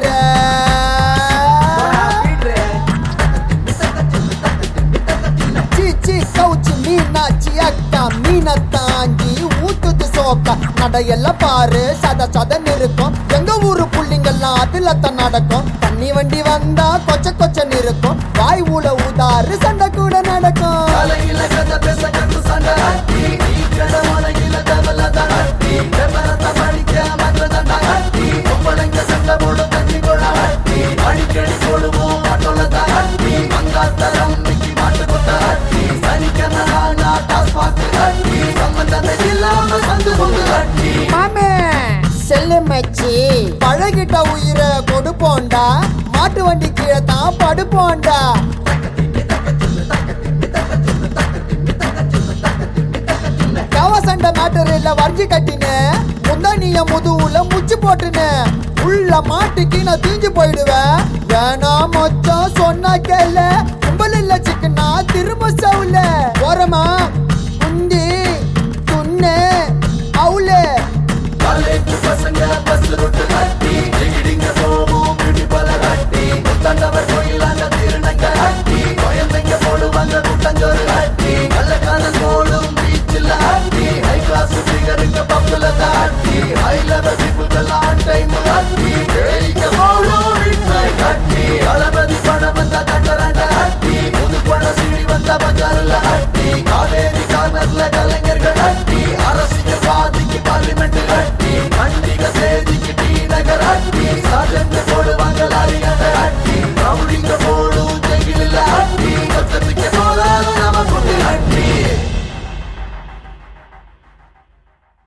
பாரு சீச்சி கவுச்சி மீனாச்சி அக்கா மீனை தாங்கி ஊத்துது சோக்கா நடையெல்லாம் பாரு சத சதன்னு இருக்கும் எங்க ஊரு புள்ளிங்கெல்லாம் அதுல தான் நடக்கும் தண்ணி வண்டி வந்தா கொச்ச கொச்சன்னு இருக்கும் வாய் ஊல ஊதாரு சண்டை கூட நடக்கும் தலையில கதை பேச கட்டு சண்டை அட்டி நீ கடமலையில தவல தான் அட்டி விவரத்தை படிக்க மற்றதண்டா அட்டி பொம்பளைங்க சண்டை போடும் தண்ணி கொள்ள அட்டி அடிக்கடி போடுவோம் ஆட்டோல தான் அட்டி மங்காத்தரம் மிக்கி மாட்டு கொட்ட அட்டி சனிக்கனா டாஸ் பார்த்து அட்டி சம்பந்தமே இல்லாம சந்து கொண்டு அட்டி மாமே செல்லு மச்சி பழகிட்ட உயிரை கொடுப்போண்டா மாட்டு வண்டி கீழே தான் படுப்போண்டா கவ சண்டை மேட்டரில் வரைஞ்சி கட்டினு முந்தானிய முதுவுல முச்சு போட்டுனு உள்ள மாட்டுக்கு நான் தீஞ்சு போயிடுவேன் வேணாம் மொச்சம் சொன்னா கேள கும்பல் இல்ல சிக்கனா திரும்ப சவுல ஓரமா குந்தி துண்ணு அவுலே காலேஜ் பசங்க பஸ்